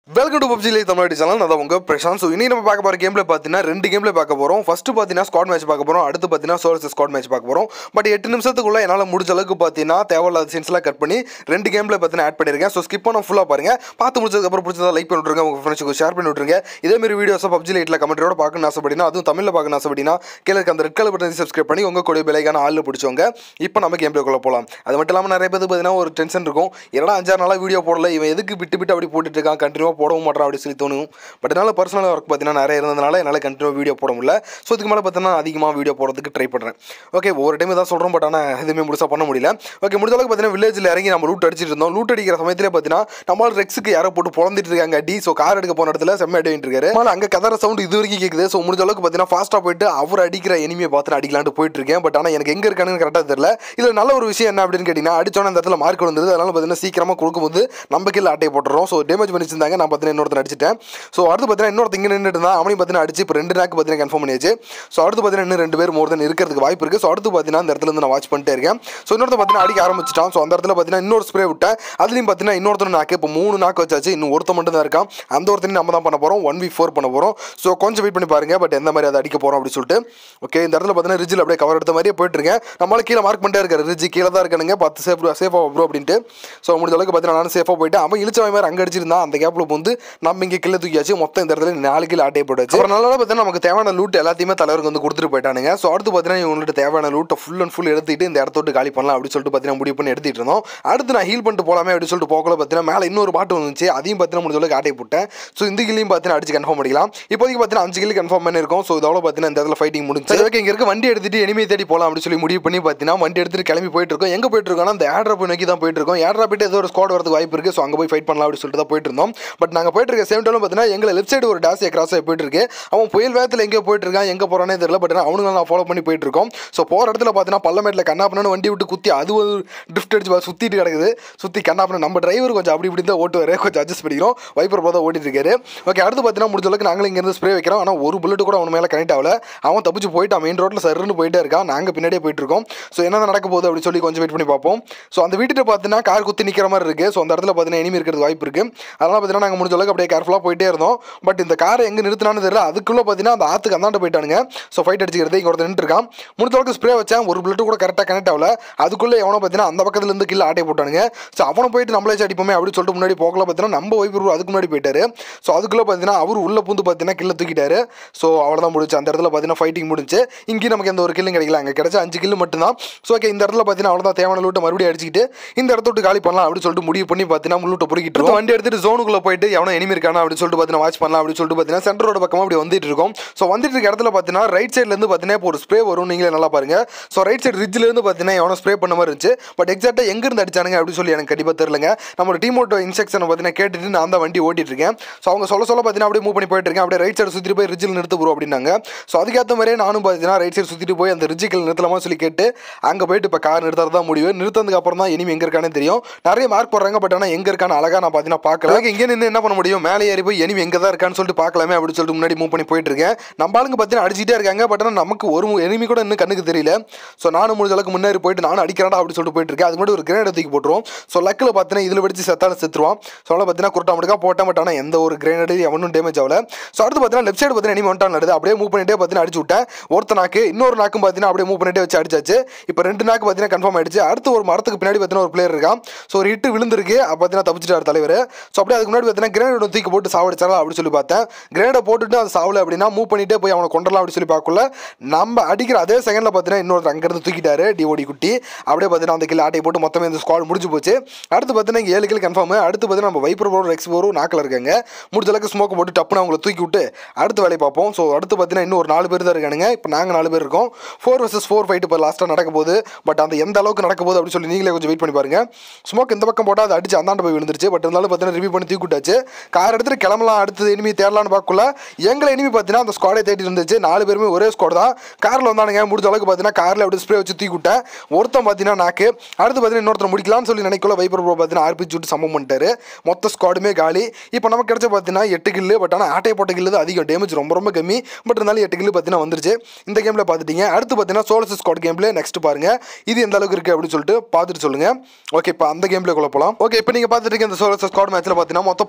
Welcome to PUBG live Tamil Nadu channel நான் தான் உங்க பிரசாந்த் ஸோ இனி நம்ம பார்க்க போகிற கேம்ல பார்த்தீங்கன்னா ரெண்டு கேம்ல பார்க்க போகிறோம் ஃபர்ஸ்ட் பார்த்தீங்கன்னா ஸ்குவாட் மேட்ச் பார்க்க போகிறோம் அடுத்து பார்த்தீங்கன்னா சோல்ஸ் ஸ்குவாட் மேட்ச் பார்க்க போகிறோம் பட் எட்டு நிமிஷத்துக்குள்ள என்னால் முடிஞ்ச அளவுக்கு பார்த்தீங்கன்னா தேவையில்லாத சீன்ஸ்லாம் கட் பண்ணி ரெண்டு கேம்ல பார்த்தீங்கன்னா ஆட் பண்ணியிருக்கேன் ஸோ ஸ்கிப் பண்ண ஃபுல்லாக பாருங்க பார்த்து முடிச்சதுக்கப்புறம் பிடிச்சதா லைக் பண்ணி விட்ருங்க உங்கள் ஃப்ரெண்ட்ஸுக்கு ஷேர் பண்ணி விட்ருங்க இதே மாதிரி வீடியோஸை பப்ஜி லைட்டில் கமெண்ட்டோட பார்க்கணும்னு ஆசைப்படினா அதுவும் தமிழில் பார்க்கணும் ஆசைப்படினா கீழே இருக்க அந்த ரெட் கலர் பட்டன் சப்ஸ்கிரைப் பண்ணி உங்கள் கூட பெலைக்கான ஆளில் பிடிச்சவங்க இப்போ நம்ம கேம் பிளேக்குள்ள போகலாம் அது மட்டும் இல்லாமல் நிறைய பேருக்கு பார்த்தீங்கன்னா ஒரு டென்ஷன் இருக்கும் என்னடா அஞ்சாறு நாளாக வீடியோ போடல இவன் எதுக்கு விட்டு விட்டு அப்படி போட்டுட்டு இருக்கான் கண்டினியூவாக போடவும் மாட்டான் அப்படி சொல்லி தோணும் பட் என்னால் பர்சனல் ஒர்க் பார்த்தீங்கன்னா நிறைய இருந்ததுனால என்னால் கண்டினியூ வீடியோ போட முடியல ஸோ இதுக்கு மேலே பார்த்தீங்கன்னா அதிகமாக வீடியோ போடுறதுக்கு ட்ரை பண்ணுறேன் ஓகே ஒரு டைம் தான் சொல்கிறோம் பட் ஆனால் எதுவுமே முழுசாக பண்ண முடியல ஓகே முடிஞ்ச அளவுக்கு பார்த்தீங்கன்னா வில்லேஜில் இறங்கி நம்ம லூட் அடிச்சிட்டு இருந்தோம் லூட் அடிக்கிற சமயத்தில் பார்த்தீங்கன்னா நம்மளால் ரெக்ஸுக்கு யாரோ போட்டு பொழந்துட்டு இருக்காங்க டி ஸோ கார் எடுக்க போன இடத்துல செம்ம அடி வாங்கிட்டு இருக்காரு அதனால அங்கே கதற சவுண்ட் இது வரைக்கும் கேட்குது ஸோ முடிஞ்ச அளவுக்கு பார்த்தீங்கன்னா ஃபாஸ்ட்டாக போயிட்டு அவர் அடிக்கிற எனிமையை பார்த்து அடிக்கலான்ட்டு போயிட்டு இருக்கேன் பட் ஆனால் எனக்கு எங்கே இருக்கானுன்னு கரெக்டாக தெரியல இதில் நல்ல ஒரு விஷயம் என்ன அப்படின்னு கேட்டிங்கன்னா அடிச்சோன்னே அந்த இடத்துல மார்க் வந்தது அதனால பார்த்தீங்கன்னா சீக்கிரமாக கொடுக்கும்போது நம்ம கீழே அட்டையை போட்டுறோம் ஸோ டேமேஜ் பண்ணி வச்சிருந்தாங்க நான் பார்த்தீங்கன்னா இன்னொருத்தன் அடிச்சிட்டேன் ஸோ அடுத்து பார்த்தீங்கன்னா இன்னொருத்த இங்கே நின்றுட்டு இருந்தா அவனையும் பார்த்தீங்கன்னா அடிச்சு இப்போ ரெண்டு நாக்கு பார்த்தீங்கன்னா கன்ஃபார்ம் பண்ணியாச்சு ஸோ அடுத்து பார்த்தீங்கன்னா இன்னும் ரெண்டு பேர் மோர் தென் இருக்கிறதுக்கு வாய்ப்பு இருக்குது ஸோ அடுத்து பார்த்தீங்கன்னா அந்த இடத்துல இருந்து நான் வாட்ச் பண்ணிட்டே இருக்கேன் ஸோ இன்னொருத்த பார்த்தீங்கன்னா அடிக்க ஆரம்பிச்சிட்டான் ஸோ அந்த இடத்துல பார்த்தீங்கன்னா இன்னொரு ஸ்ப்ரே விட்டேன் அதுலேயும் பார்த்தீங்கன்னா இன்னொருத்தர் நாக்கு இப்போ மூணு நாக்கு வச்சாச்சு இன்னும் ஒருத்த மட்டும் தான் இருக்கான் அந்த ஒருத்தனையும் நம்ம தான் பண்ண போகிறோம் ஒன் வீக் ஃபோர் பண்ண போகிறோம் ஸோ கொஞ்சம் வெயிட் பண்ணி பாருங்க பட் எந்த மாதிரி அதை அடிக்க போகிறோம் அப்படின்னு சொல்லிட்டு ஓகே இந்த இடத்துல பார்த்தீங்கன்னா ரிஜில் அப்படியே கவர் எடுத்த மாதிரியே போயிட்டு இருக்கேன் நம்மளால கீழே மார்க் பண்ணிட்டே இருக்காரு ரிஜி கீழே தான் இருக்கானுங்க பத்து சேஃப் சேஃபாக ப்ரோ அப்படின்ட்டு ஸோ முடிஞ்ச அளவுக்கு பார்த்தீங்கன்னா நானும் சேஃபாக போயிட்டு அவன் இழிச்சவன் மாதிரி அங்கே அடிச்சிருந்தான் அந்த கேப்பில் வந்து நம்ம இங்கே கிள்ளை தூக்கியாச்சு மொத்தம் இந்த இடத்துல நாலு கிலோ ஆட்டையை போட்டாச்சு அப்புறம் நல்லா பார்த்தீங்கன்னா நமக்கு தேவையான லூட் எல்லாத்தையுமே தலைவருக்கு வந்து கொடுத்துட்டு போயிட்டானுங்க ஸோ அடுத்து பார்த்தீங்கன்னா இவங்கள்ட்ட தேவையான லூட்டை ஃபுல் அண்ட் ஃபுல் எடுத்துட்டு இந்த இடத்த விட்டு காலி பண்ணலாம் அப்படின்னு சொல்லிட்டு பார்த்தீங்கன்னா முடிவு பண்ணி எடுத்துட்டு இருந்தோம் அடுத்து நான் ஹீல் பண்ணிட்டு போலாமே அப்படின்னு சொல்லிட்டு போகல பார்த்தீங்கன்னா மேலே இன்னொரு பாட்டு வந்துச்சு அதையும் பார்த்தீங்கன்னா முடிஞ்ச அளவுக்கு ஆட்டை போட்டேன் ஸோ இந்த கில்லையும் பார்த்தீங்கன்னா அடிச்சு கன்ஃபார்ம் பண்ணிக்கலாம் இப்போதைக்கு பார்த்தீங்கன்னா அஞ்சு கிலோ கன்ஃபார்ம் பண்ணி இருக்கும் ஸோ இதோட பார்த்தீங்கன்னா இந்த இடத்துல ஃபைட்டிங் முடிஞ்சு சரி ஓகே இங்கே இருக்க வண்டி எடுத்துட்டு எனிமே தேடி போகலாம் அப்படின்னு சொல்லி முடிவு பண்ணி பார்த்தீங்கன்னா வண்டி எடுத்துட்டு கிளம்பி போயிட்டு இருக்கோம் எங்கே போயிட்டு இருக்கோம்னா அந்த ஏட்ரா நோக்கி தான் போயிட்டு இருக்கோம் ஏட்ரா போயிட்டு ஏதோ ஒரு ஸ்குவாட் வரதுக்கு வாய்ப்பு இருக்குது ஸோ அங்கே போய் ஃபைட் பண்ணலாம் அப்படின்னு சொல்லிட்டு தான் போயிட்டு இருந்தோம் பட் நாங்கள் போயிட்டு இருக்க சேம் டைம் பார்த்தீங்கன்னா எங்களை லெஃப்ட் சைடு ஒரு டாஸியை கிராஸ் ஆகி போயிட்டு இருக்கு அவன் புயல் வேகத்தில் எங்கேயோ போயிட்டு இருக்கான் எங்கே போகிறானே தெரியல பட் அவனுங்க நான் ஃபாலோ பண்ணி போயிட்டு இருக்கோம் ஸோ போகிற இடத்துல பார்த்தீங்கன்னா பள்ளமேட்டில் கண்ணாப்பண்ணு வண்டி விட்டு குத்தி அது ஒரு ட்ரிஃப்ட் அடிச்சு சுற்றிட்டு கிடக்குது சுற்றி கண்ணாப்பண்ண நம்ம டிரைவர் கொஞ்சம் அப்படி இப்படி தான் ஓட்டுவார் கொஞ்சம் அட்ஜஸ்ட் பண்ணிக்கிறோம் வைப்பர் போத ஓட்டிட்டு இருக்காரு ஓகே அடுத்து பார்த்தீங்கன்னா முடிஞ்ச அளவுக்கு நாங்களும் இங்கேருந்து ஸ்ப்ரே வைக்கிறோம் ஆனால் ஒரு புல்லட் கூட அவன் மேலே கனெக்ட் ஆகல அவன் தப்பிச்சு போயிட்டு மெயின் ரோட்டில் சருன்னு போயிட்டே இருக்கான் நாங்கள் பின்னாடியே போயிட்டு இருக்கோம் ஸோ என்ன நடக்க போகுது அப்படின்னு சொல்லி கொஞ்சம் வெயிட் பண்ணி பார்ப்போம் ஸோ அந்த வீட்டுக்கு பார்த்தீங்கன்னா கார் குத்தி நிற்கிற மாதிரி இருக்குது ஸோ அந்த இடத்துல பார்த்தீங்கன்னா இனிமே இருக்கிறது வாய்ப்பு இருக்குது அதனால் பார்த்தீங்கன்னா நாங்கள் முடிஞ்ச அளவுக்கு அப்படியே கேர்ஃபுல்லாக போயிட்டே இருந்தோம் பட் இந்த காரை எங்கே நிறுத்தினான்னு தெரியல அதுக்குள்ளே பார்த்தீங்கன்னா அந்த ஆற்றுக்கு அந்தாண்ட போயிட்டானுங்க ஸோ ஃபைட் அடிச்சுக்கிறது இங்கே ஒருத்தர் நின்றுருக்கான் முடிஞ்ச அளவுக்கு ஸ்ப்ரே வச்சேன் ஒரு பிளட்டு கூட கரெக்டாக கனெக்ட் ஆகல அதுக்குள்ளே எவனோ பார்த்தீங்கன்னா அந்த பக்கத்துல இருந்து கீழே ஆட்டை போட்டானுங்க ஸோ அவனை போயிட்டு நம்மளே வச்சு அடிப்போமே அப்படின்னு சொல்லிட்டு முன்னாடி போகல பார்த்தீங்கன்னா நம்ம ஒய்ஃப் அதுக்கு முன்னாடி போயிட்டாரு ஸோ அதுக்குள்ளே பார்த்தீங்கன்னா அவர் உள்ள பூந்து பார்த்தீங்கன்னா கில்ல தூக்கிட்டாரு ஸோ அவ்வளோதான் முடிச்சு அந்த இடத்துல பார்த்தீங்கன்னா ஃபைட்டிங் முடிஞ்சு இங்கேயும் நமக்கு எந்த ஒரு கில்லும் கிடைக்கல அங்கே கிடைச்ச அஞ்சு கில்லு மட்டும்தான் ஸோ ஓகே இந்த இடத்துல பார்த்தீங்கன்னா அவ்வளோதான் தேவையான லூட்டை மறுபடியும் அடிச்சுக்கிட்டு இந்த இடத்த விட்டு காலி பண்ணலாம் அப்படின்னு சொல்லிட்டு முடிவு பண்ணி பார்த்தீங்கன்னா லூட்டை பொறுக்கிட்டு இருக்கோம். வண்டி எடுத்துட்டு ஜோனுக்குள்ளே போயிட்டு எவனோ எனிமி இருக்கானா அப்படின்னு சொல்லிட்டு பார்த்தீங்கன்னா வாட்ச் பண்ணலாம் அப்படின்னு சொல்லிட்டு பார்த்தீங்கன்னா சென்டர் ரோடு பக்கமாக அப்படி வந்துட்டு இருக்கோம் ஸோ வந்துட்டு இருக்க இடத்துல பார்த்தீங்கன்னா ரைட் சைட்லேருந்து பார்த்தீங்கன்னா இப்போ ஒரு ஸ்ப்ரே வரும் நீங்களே நல்லா பாருங்க ஸோ ரைட் சைடு ரிட்ஜ்லேருந்து பார்த்தீங்கன்னா எவனோ ஸ்ப்ரே பண்ண மாதிரி இருந்துச்சு பட் எக்ஸாக்டாக எங்கேருந்து அடிச்சானுங்க அப்படின்னு சொல்லி எனக்கு கண்டிப்பாக தெரியலங்க நம்ம டீமோட்டோ இன்ஸ்ட்ரக்ஷனை பார்த்தீங்கன்னா கேட்டுட்டு நான் தான் வண்டி ஓட்டிட்டு இருக்கேன் ஸோ அவங்க சொல்ல சொல்ல பார்த்தீங்கன்னா அப்படியே மூவ் பண்ணி போயிட்டு இருக்கேன் அப்படியே ரைட் சைடு சுற்றிட்டு போய் ரிட்ஜில் நிறுத்து ப்ரோ அப்படின்னாங்க ஸோ அதுக்கேற்ற மாதிரியே நானும் பார்த்தீங்கன்னா ரைட் சைடு சுற்றிட்டு போய் அந்த ரிஜிக்கல் நிறுத்தலாமா சொல்லி கேட்டு அங்கே போயிட்டு இப்போ கார் நிறுத்துறது தான் முடிவு நிறுத்ததுக்கு அப்புறம் தான் இனிமே எங்கே இருக்கானே தெரியும் நிறைய மார்க் போடுறாங்க பட் ஆனால் எங்கே இருக்கான்னு அழகாக நான் பார்த்தீங்கன்னா பார்க்கல இங்கே நின்று என்ன பண்ண முடியும் மேலே ஏறி போய் எனிமி எங்கே தான் இருக்கான்னு சொல்லிட்டு பார்க்கலாமே அப்படின்னு சொல்லிட்டு முன்னாடி மூவ் பண்ணி போயிட்டு இருக்கேன் நம்ம ஆளுங்க பார்த்தீங்கன்னா அடிச்சிட்டே இருக்காங்க பட் ஆனால் நமக்கு ஒரு எனிமி கூட இன்னும் கண்ணுக்கு தெரியல ஸோ நானும் முடிஞ்ச அளவுக்கு முன்னேறி போயிட்டு நானும் அடிக்கிறாடா அப்படின்னு சொல்லிட்டு போயிட்டு இருக்கேன் அது முன்னாடி ஒரு கிரேனேட் தூக்கி போட்டுருவோம் ஸோ லக்கில் பார்த்தீங்கன்னா இதில் வெடிச்சு செத்தாலும் செத்துருவான் ஸோ அதனால் பார்த்தீங்கன்னா குருட்டா மட்டுக்கா போட்டேன் பட் ஆனால் எந்த ஒரு கிரேனேடு எவனும் டேமேஜ் ஆகல ஸோ அடுத்து பார்த்தீங்கன்னா லெஃப்ட் சைடு பார்த்தீங்கன்னா எனிமி வந்துட்டான் நடுது அப்படியே மூவ் பண்ணிட்டே பார்த்தீங்கன்னா அடிச்சு விட்டேன் ஒருத்த நாக்கு இன்னொரு நாக்கும் பார்த்தீங்கன்னா அப்படியே மூவ் பண்ணிட்டே வச்சு அடிச்சாச்சு இப்போ ரெண்டு நாக்கு பார்த்தீங்கன்னா கன்ஃபார்ம் ஆயிடுச்சு அடுத்து ஒரு மரத்துக்கு பின்னாடி பார்த்தீங்கன்னா ஒரு பிளேயர் இருக்கான் ஸோ ஒரு ஹிட்டு விழுந்திருக்கு அப்போ பார்த்தீங்கன்னா தப்பிச்சிட்டார் தலைவர் ஸோ அப்படியே அதுக்கு முன்னாடி பார்த்தீங்கன்னா கிரேனேட் தூக்கி போட்டு சாவடிச்சாரா அப்படின்னு சொல்லி பார்த்தேன் கிரேனேடை போட்டுட்டு அது சாவல அப்படின்னா மூவ் பண்ணிட்டே போய் அவனை கொண்டலாம் அப்படின்னு சொல்லி பார்க்கல நம்ம அடிக்கிற அதே செகண்டில் பார்த்தீங்கன்னா இன்னொரு அங்கேருந்து தூக்கிட்டாரு டிஓடி குட்டி அப்படியே பார்த்தீங்கன்னா அந்த கில் ஆட்டையை போட்டு மொத்தமே இந்த ஸ்குவாட் முடிஞ்சு போச்சு அடுத்து பார்த்தீங்கன்னா இங்கே ஏழு கில் கன்ஃபார்ம் அடுத்து பார்த்தீங்கன்னா நம்ம வைப்பர் போரும் ரெக்ஸ் போரும் நாக்கில் இருக்காங்க முடிஞ்ச அளவுக்கு ஸ்மோக் போட்டு டப்புன்னு அவங்கள தூக்கி விட்டு அடுத்த வேலையை பார்ப்போம் ஸோ அடுத்து பார்த்தீங்கன்னா இன்னும் ஒரு நாலு பேர் தான் இருக்கானுங்க இப்போ நாங்கள் நாலு பேர் இருக்கோம் ஃபோர் வர்சஸ் ஃபோர் ஃபைட் இப்போ லாஸ்ட்டாக நடக்க போகுது பட் அந்த எந்த அளவுக்கு நடக்க போகுது அப்படின்னு சொல்லி நீங்களே கொஞ்சம் வெயிட் பண்ணி பாருங்க ஸ்மோக் இந்த பக்கம் போட்டால் அது அடிச்சு அந்தாண்ட போய் விழுந்துருச்சு பட் இருந்தாலும் பார்த்தீங்கன்னா ரிவ்யூ பண்ணி தூக்கி விட்டாச்சு கார் எடுத்துட்டு கிளம்பலாம் அடுத்தது எனிமி தேடலாம்னு பார்க்கல எங்களை எனிமி பார்த்தீங்கன்னா அந்த ஸ்குவாடே தேடி இருந்துச்சு நாலு பேருமே ஒரே ஸ்குவாட் தான் காரில் வந்தானுங்க முடிஞ்ச அளவுக்கு பார்த்தீங்கன்னா காரில் அப்படி ஸ்ப்ரே வச்சு தூக்கி விட்டேன் ஒருத்தன் பார்த்தீங்கன்னா நாக்கு அடுத்து பார்த்தீங்கன்னா இன்னொருத்தர் முடிக்கலாம்னு சொல்லி நினைக்கல வைப்பர் ப்ரோ பார்த்தீங்கன்னா ஆர்பிச்சு விட்டு சம்பவம் பண்ணிட்டாரு மொத்த ஸ்குவாடுமே காலி இப்போ நமக்கு கிடைச்ச பார்த்தீங்கன்னா எட்டு கில்லு பட் ஆனால் ஆட்டையை போட்ட கில்லு தான் அதிகம் டேமேஜ் ரொம்ப ரொம்ப கம்மி பட் இருந்தாலும் எட்டு கில்லு பார்த்தீங்கன்னா வந்துருச்சு இந்த கேமில் பார்த்துட்டீங்க அடுத்து பார்த்தீங்கன்னா சோலஸ் ஸ்குவாட் கேம்ல நெக்ஸ்ட் பாருங்க இது எந்த அளவுக்கு இருக்குது அப்படின்னு சொல்லிட்டு பார்த்துட்டு சொல்லுங்க ஓகே இப்போ அந்த கேம்ல குள்ள போகலாம் ஓகே இப்போ நீங்கள் பார்த்துட்டு இருக்க இந்த சோலஸ் ஸ்குவாட் மேட்ச்சில் பார்த்தீங்கன்னா மொத்தம்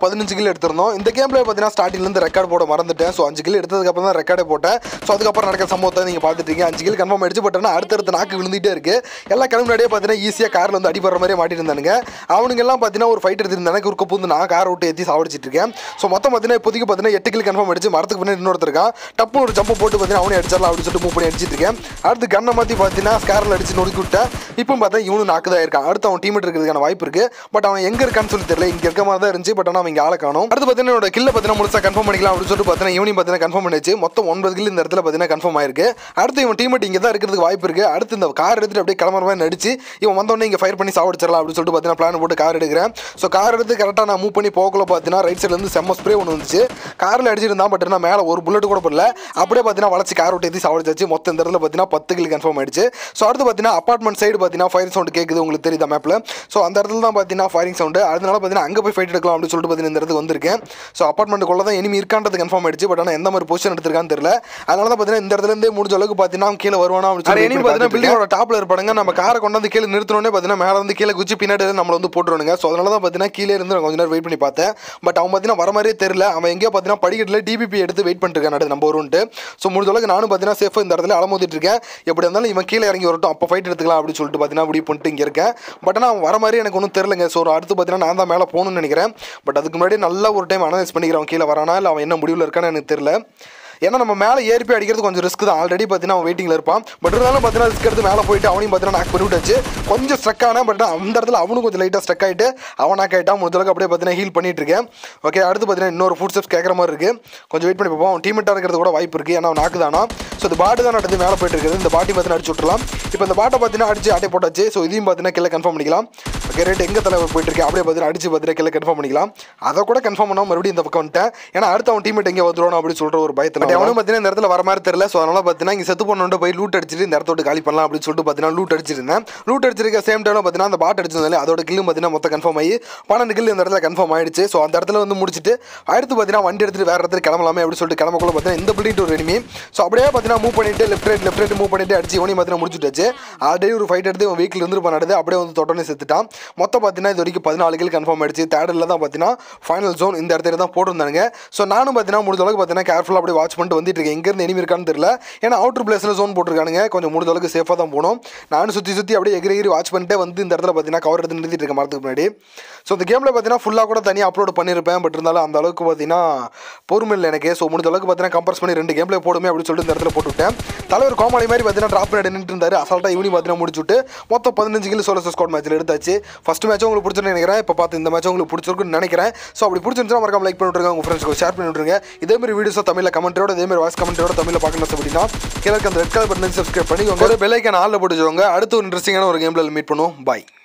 பதினஞ்சு கில் எடுத்திருந்தோம் இந்த கேமில் பார்த்தீங்கன்னா ஸ்டார்டிங்லேருந்து ரெக்கார்ட் போட மறந்துட்டேன் ஸோ அஞ்சு கில் எடுத்ததுக்கப்புறம் தான் ரெக்கார்டே போட்டேன் ஸோ அதுக்கப்புறம் நடக்கிற சம்பவத்தை நீங்கள் பார்த்துட்டு இருக்கீங்க அஞ்சு கில் கன்ஃபார்ம் அடிச்சு பட் ஆனால் அடுத்தடுத்த நாக்கு விழுந்துட்டே இருக்கு எல்லா கிளம்பி முன்னாடியே பார்த்தீங்கன்னா ஈஸியாக காரில் வந்து அடிபடுற மாதிரியே மாட்டிட்டு இருந்தானுங்க அவனுங்க எல்லாம் பார்த்தீங்கன்னா ஒரு ஃபைட் எடுத்திருந்தாங்க குறுக்க பூந்து நான் கார் விட்டு ஏற்றி சாவடிச்சிட்டு இருக்கேன் ஸோ மொத்தம் பார்த்தீங்கன்னா இப்போதைக்கு பார்த்தீங்கன்னா எட்டு கில் கன்ஃபார்ம் அடிச்சு மரத்துக்கு பின்னாடி இன்னொருத்தர் இருக்கான் டப்புன்னு ஒரு ஜம்ப் போட்டு பார்த்தீங்கன்னா அவனே அடிச்சிடலாம் அப்படின்னு சொல்லிட்டு மூவ் பண்ணி அடிச்சிட்டு இருக்கேன் அடுத்து கண்ணை மாற்றி பார்த்தீங்கன்னா ஸ்கேரில் அடிச்சு நொறுக்கி விட்டேன் இப்போ பார்த்தா இவனு நாக்குதான் இருக்கான் அடுத்து அவன் டீம் இருக்கிறதுக்கான வாய்ப்பு இருக்கு பட் அவன் எங்க இருக்கான்னு சொல்லி தெரியல இங்க இருக்க மாதிரி தான் இருந்துச்சு பட் ஆனால் அவங்க ஆளை காணும் அடுத்து பார்த்தீங்கன்னா என்னோட கில்ல பார்த்தீங்கன்னா முழுசா கன்ஃபார்ம் பண்ணிக்கலாம் அப்படின்னு சொல்லிட்டு பார்த்தீங்கன்னா ஈவினிங் பார்த்தீங்கன்னா கன்ஃபார்ம் பண்ணிச்சு மொத்தம் ஒன்பது கில் இந்த இடத்துல பார்த்தீங்கன்னா கன்ஃபார்ம் ஆயிருக்கு அடுத்து இவன் டீம் இங்கே தான் இருக்கிறதுக்கு வாய்ப்பு இருக்கு அடுத்து இந்த கார் எடுத்துட்டு அப்படியே கிளம்புற மாதிரி நடிச்சு இவன் வந்தோடனே இங்கே ஃபயர் பண்ணி சாவடிச்சிடலாம் அப்படின்னு சொல்லிட்டு பார்த்தீங்கன்னா பிளான் போட்டு கார் எடுக்கிறேன் ஸோ கார் எடுத்து கரெக்டாக நான் மூவ் பண்ணி போகல பார்த்தீங்கன்னா ரைட் சைடுல இருந்து செம்ம ஸ்ப்ரே ஒன்று வந்துச்சு காரில் அடிச்சிருந்தான் பட் நான் மேலே ஒரு புல்லட் கூட போடல அப்படியே பார்த்தீங்கன்னா வளர்ச்சி கார் விட்டு ஏற்றி சாவடிச்சாச்சு மொத்தம் இந்த இடத்துல பார்த்தீங்கன்னா பத்து கில் கன்ஃபார்ம் ஆயிடுச்சு ஸோ அடுத்து பார்த்தீங்கன்னா அப்பார்ட்மெண்ட் சைடு பார்த்தீங்கன்னா ஃபயர் சவுண்ட் கேட்குது உங்களுக்கு தெரியுதா மேப்பில் ஸோ அந்த இடத்துல தான் பார்த்தீங்கன்னா ஃபயரிங் சவுண்டு அதனால பார்த்தீங்கன்னா அங்கே போய் ஃபைட் எடுக்கலாம் அப்படின்னு சொல்லிட்டு பார்த்தீங்கன்னா இந்த இடத்துக்கு வந்திருக்கேன் ஸோ அப்பார்ட்மெண்ட்டுக்குள்ள தான் இனிமே இருக்கான்றது கன்ஃபார்ம் ஆயிடுச்சு பட் ஆனால் எந்த மாதிரி பொசிஷன் எடுத்திருக்கான்னு தெரியல அதனால தான் பார்த்தீங்கன்னா இந்த இடத்துல இருந்தே முடிஞ்ச அளவுக்கு பார்த்தீங்கன்னா அவன் கீழே வருவானா அப்படின்னு சொல்லி இனி பார்த்தீங்கன்னா பில்டிங்கோட டாப்ல இருப்பாங்க நம்ம காரை கொண்டாந்து கீழே நிறுத்தணுன்னே பார்த்தீங்கன்னா மேலே வந்து கீழே குச்சி பின்னாடி நம்மளை வந்து போட்டுருவானுங்க ஸோ அதனால தான் பார்த்தீங்கன்னா கீழே இருந்து நான் கொஞ்ச நேரம் வெயிட் பண்ணி பார்த்தேன் பட் அவன் பார்த்தீங்கன்னா வர மாதிரியே தெரியல அவன் எங்கேயோ பார்த்தீங்கன்னா படிக்கட்டில் டிபிபி எடுத்து வெயிட் பண்ணிட்டு இருக்கான் நம்ம வரும்ட்டு ஸோ முடிஞ்ச அளவுக்கு நானும் பார்த்தீங்கன்னா சேஃபாக இந்த இடத்துல அலமோதிட்டு இருக்கேன் எப்படி இருந்தாலும் இவன் கீழே இறங்கி வரட்டும் அப்போ ஃபைட் எடுத்துக்கலாம் அப்படின்னு சொல்லிட்டு பார்த்தீங்கன்னா முடிவு பண்ணிட்டு இங்கே இருக்கேன் பட் ஆனால் அவன் வர மாதிரி எனக்கு ஒன்றும் தெரியலங்க ஸோ அடுத்து பார்த்தீங்கன்னா நான் தான் மேலே போகணும்னு நினைக்கிறேன் பட் அதுக்கு முன்னாடி நல்லா ஒரு டைம் அனலைஸ் பண்ணிக்கிறேன் அவன் கீழே வரானா இல்லை அவன் என்ன முடிவில் இருக்கான்னு எனக்கு தெரியல ஏன்னா நம்ம மேலே ஏறி போய் அடிக்கிறது கொஞ்சம் ரிஸ்க் தான் ஆல்ரெடி பார்த்தீங்கன்னா அவன் வெயிட்டிங்கில் இருப்பான் பட் இருந்தாலும் பார்த்தீங்கன்னா ரிஸ்க் எடுத்து மேலே போயிட்டு அவனையும் பார்த்தீங்கன்னா நாக் பண்ணி விட்டாச்சு கொஞ்சம் ஸ்ட்ரக் ஆனேன் பட் அந்த இடத்துல அவனும் கொஞ்சம் லைட்டாக ஸ்ட்ரக் ஆகிட்டு அவன் நாக் ஆகிட்டான் முடிஞ்சளவுக்கு அப்படியே பார்த்தீங்கன்னா ஹீல் பண்ணிட்டு இருக்கேன் ஓகே அடுத்து பார்த்தீங்கன்னா இன்னொரு ஃபுட் ஸ்டெப்ஸ் கேட்குற மாதிரி இருக்குது கொஞ்சம் வெயிட் பண்ணி பார்ப்போம் அவன் டீமெட்டாக இருக்கிறது கூட வாய்ப்பு இருக்குது ஏன்னா அவன் நாக்கு தானா ஸோ இந்த பாட்டு தான் நடந்து மேலே போயிட்டு இருக்குது இந்த பாட்டி பார்த்தீங்கன்னா அடிச்சு விட்டுலாம் இப்போ இந்த பாட்டை பார்த்தீங்கன்னா அடிச்சு ஆட்டை போட்டாச்சு ஸோ இதையும் பார்த்தீங்கன்னா கில்ல கன்ஃபார்ம் பண்ணிக்கலாம் ஓகே ரேட் எங்கே தலைவர் போயிட்டு இருக்கு அப்படியே பார்த்தீங்கன்னா அடிச்சு பார்த்தீங்கன்னா கில்ல கன்ஃபார்ம் பண்ணிக்கலாம் அதை கூட கன்ஃபார்ம் பண்ணாமல் மறுபடியும் இந்த பக்கம் வந்துட்டேன் ஏன்னா அடுத்து அவன் டீமேட் எங்கே வந்துடும் அப்படின்னு சொல்கிற ஒரு பயத்தில் அவனும் பார்த்தீங்கன்னா இந்த இடத்துல வர மாதிரி தெரியல ஸோ அதனால பார்த்தீங்கன்னா இங்கே செத்து பொண்ணு போய் லூட் அடிச்சிட்டு இந்த இடத்தோட காலி பண்ணலாம் அப்படின்னு சொல்லிட்டு பார்த்தீங்கன்னா லூட் அடிச்சிருந்தேன் லூட் அடிச்சிருக்க சேம் டைம்ல பார்த்தீங்கன்னா அந்த பாட் அடிச்சிருந்தாலே அதோட கில்லும் பார்த்தீங்கன்னா மொத்தம் கன்ஃபார்ம் ஆகி பன்னெண்டு கில் இந்த இடத்துல கன்ஃபார்ம் ஆயிடுச்சு ஸோ அந்த இடத்துல வந்து முடிச்சுட்டு அடுத்து பார்த்தீங்கன்னா வண்டி எடுத்துட்டு வேற இடத்துல கிளம்பலாமே அப்படின்னு சொல்லிட்டு கிளம்பக்குள்ள பார்த்தீங்கன்னா இந்த பில்டிங் ஒரு எனிமி ஸோ அப்படியே பார்த்தீங்கன்னா மூவ் பண்ணிட்டு left right left right move பண்ணிட்டு அடிச்சு இவனையும் பார்த்தீங்கன்னா முடிச்சுட்டாச்சு ஆல்ரெடி ஒரு ஃபைட் எடுத்து இவன் வீக்கில் இருந்து பண்ணாடு அப்படியே வந்து தொட்டோன்னே செத்துட்டான் மொத்தம் பார்த்தீங்கன்னா இது வரைக்கும் பதினாலு கில் கன்ஃபார்ம் ஆயிடுச்சு தேர்டில் தான் பார்த்தீங்கன்னா ஃபைனல் ஜோன் இந்த இடத்துல தான் போட்டிருந்தாங்க ஸோ நானும் பார்த்தீங்கன்னா முடிஞ்ச அளவுக்கு பார்த்தீங்கன்னா கேர்ஃபுல்லாக அப்படியே வாட்ச் பண்ணிட்டு வந்துட்டு இருக்கேன் எங்கேருந்து எனிமி இருக்கான்னு தெரியல ஏன்னா அவுட்டர் பிளேஸில் ஜோன் போட்டிருக்கானுங்க கொஞ்சம் முடிஞ்ச அளவுக்கு சேஃபாக தான் போகணும் நானும் சுற்றி சுற்றி அப்படியே எகிரி எகிரி வாட்ச் பண்ணிட்டே வந்து இந்த இடத்துல பார்த்தீங்கன்னா கவர் எடுத்து நிறுத்திட்டு இருக்கேன் மரத்துக்கு முன்னாடி ஸோ இந்த கேமில் பார்த்தீங்கன்னா ஃபுல்லாக கூட தனியாக அப்லோட் பண்ணியிருப்பேன் பட் இருந்தாலும் அந்த அளவுக்கு பார்த்தீங்கன்னா பொறுமை இல்லை எனக்கு ஸோ முடிஞ்ச அளவுக்கு பார்த்தீங்கன்னா கம்பர்ஸ் பண்ணி ரெண்டு கேம்ல போடுமே அப்படின்னு சொல்லிட்டு இந்த இடத்துல போட்டுவிட்டேன் தலைவர் கோமாளி மாதிரி பார்த்தீங்கன்னா ட்ராப் பண்ணி நின்றுட்டு இருந்தாரு அசால்ட்டாக ஈவினிங் பார்த்தீங்கன்னா முடிச்சுட்டு மொத்தம் பதினஞ்சு கிலோ சோலஸ் ஸ்குவாட் மேட்ச்சில் எடுத்தாச்சு ஃபஸ்ட் மேட்ச் உங்களுக்கு பிடிச்சிருந்து நினைக்கிறேன் இப்போ பார்த்து இந்த மேட்ச் உங்களுக்கு பிடிச்சிருக்குன்னு நினைக்கிறேன் ஸோ அப்படி பிடிச்சிருந்துச்சுன்னா மறக்காம லைக் பண்ணிவிட்டுருங்க உங்கள் ஃப்ரெண்ட்ஸ்க்கு ஷேர் பண்ணி விட்ருங்க இதே மாதிரி வீடியோஸை தமிழில் கமெண்ட்டோட இதே மாதிரி வாய்ஸ் கமெண்ட்டோட தமிழில் பார்க்கணும் அப்படின்னா கீழே அந்த ரெட் கலர் பட்டன் சப்ஸ்கிரைப் பண்ணி உங்களோட பெல்லைக்கான ஆளில் போட்டு வச்சுக்கோங்க அடுத்து ஒரு இன்ட்ரெஸ்டிங்கான ஒரு கேமில் மீட் பண்ணுவோம் பாய்